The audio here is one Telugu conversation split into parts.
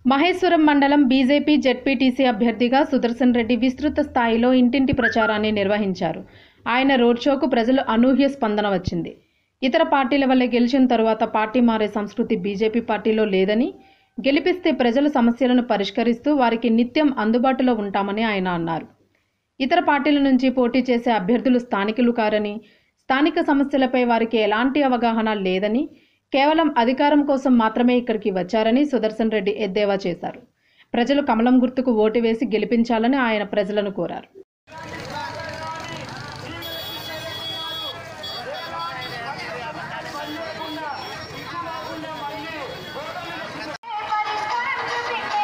మహేశ్వరం మండలం బీజేపీ జెడ్పీటీసీ అభ్యర్థిగా సుదర్శన్ రెడ్డి విస్తృత స్థాయిలో ఇంటింటి ప్రచారాన్ని నిర్వహించారు ఆయన రోడ్ షోకు ప్రజలు అనూహ్య స్పందన వచ్చింది ఇతర పార్టీల వల్ల గెలిచిన తరువాత పార్టీ మారే సంస్కృతి బీజేపీ పార్టీలో లేదని గెలిపిస్తే ప్రజల సమస్యలను పరిష్కరిస్తూ వారికి నిత్యం అందుబాటులో ఉంటామని ఆయన అన్నారు ఇతర పార్టీల నుంచి పోటీ చేసే అభ్యర్థులు స్థానికులు కారని స్థానిక సమస్యలపై వారికి ఎలాంటి అవగాహన లేదని కేవలం అధికారం కోసం మాత్రమే ఇక్కడికి వచ్చారని సుదర్శన్ రెడ్డి ఎద్దేవా చేశారు ప్రజలు కమలం గుర్తుకు ఓటు వేసి గెలిపించాలని ఆయన ప్రజలను కోరారు పరిష్కారం చూపిండే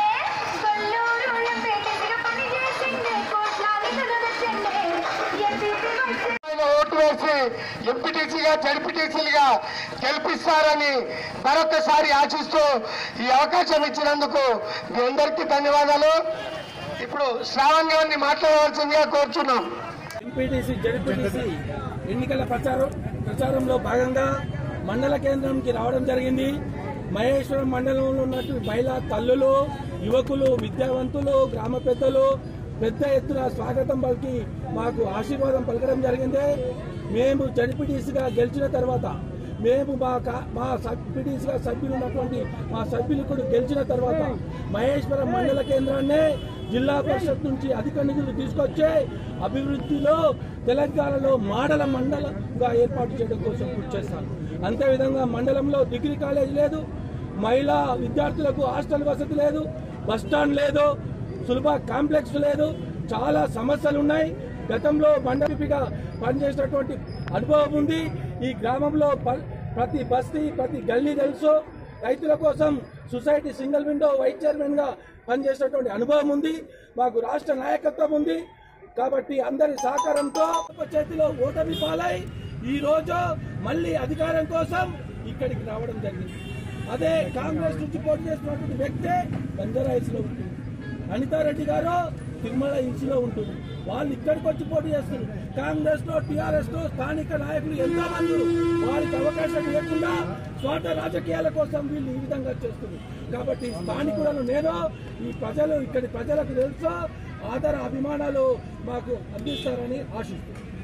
కొల్లూరు ఎంపీటీసీగా పనిచేసిండే కోట్లాది నిధులొచ్చిండే ఎంపీపీ వచ్చి ఆయన ఓటు వేసి ఎంపీటీసీగా జడ్పీటీసీలుగా గెలిపిస్తారని మరొకసారి ఆశిస్తూ ఈ అవకాశం ఇచ్చినందుకు మీ అందరికీ ధన్యవాదాలు ఇప్పుడు శ్రావణ్ గారిని మాట్లాడవలసిందిగా కోరుచున్నాం ఎంపీటీసీ జడ్పీటీసీ ఎన్నికల ప్రచారం ప్రచారంలో భాగంగా మండల కేంద్రంకి రావడం జరిగింది మహేశ్వరం మండలంలో ఉన్నటువంటి మహిళా తల్లులు యువకులు విద్యావంతులు గ్రామ పెద్దలు పెద్ద ఎత్తున స్వాగతం పలికి మాకు ఆశీర్వాదం పలకడం జరిగింది మేము జడ్పీటీసీగా గెలిచిన తర్వాత మేము మా కా- మా సబ్సిడీస్గా సభ్యులు ఉన్నటువంటి మా సభ్యులు కూడా గెలిచిన తర్వాత మహేశ్వరం మండల కేంద్రాన్ని జిల్లా పరిషత్ నుంచి అధిక నిధులు తీసుకొచ్చి అభివృద్ధిలో తెలంగాణలో మాడల మండలంగా ఏర్పాటు చేయడం కోసం కృషి చేస్తాను అంతేవిధంగా మండలంలో డిగ్రీ కాలేజ్ లేదు మహిళా విద్యార్థులకు హాస్టల్ వసతి లేదు బస్టాండ్ లేదు సులభ కాంప్లెక్స్ లేదు చాలా సమస్యలు ఉన్నాయి గతంలో మండలిపిగా పనిచేసినటువంటి అనుభవం ఉంది ఈ గ్రామంలో ప- ప్రతి బస్తీ ప్రతి గల్లీ తెలుసు రైతుల కోసం society single window vice chairman గా పనిచేసినటువంటి అనుభవం ఉంది మాకు రాష్ట్ర నాయకత్వం ఉంది కాబట్టి అందరి సహకారంతో ఒక చేతిలో ఓటమి పాలై ఈ రోజు మళ్ళీ అధికారం కోసం ఇక్కడికి రావడం జరిగింది అదే కాంగ్రెస్ నుంచి పోటీ చేస్తున్నటువంటి వ్యక్తే బంజారాయిస్ లో ఉంటుంది అనితారెడ్డి గారు తిరుమల హిల్స్ లో ఉంటుంది వాళ్ళు ఇక్కడికి వచ్చి పోటీ చేస్తారు కాంగ్రెస్ లో టిఆర్ఎస్ లో స్థానిక నాయకులు ఎంతో మంది వారికి అవకాశం లేకుండా స్వార్థ రాజకీయాల కోసం వీళ్ళు ఈ విధంగా చేస్తున్నారు కాబట్టి స్థానికులను నేను ఈ ప్రజలు ఇక్కడి ప్రజలకు తెలుసు ఆదర అభిమానాలు మాకు అందిస్తారని ఆశిస్తున్నాను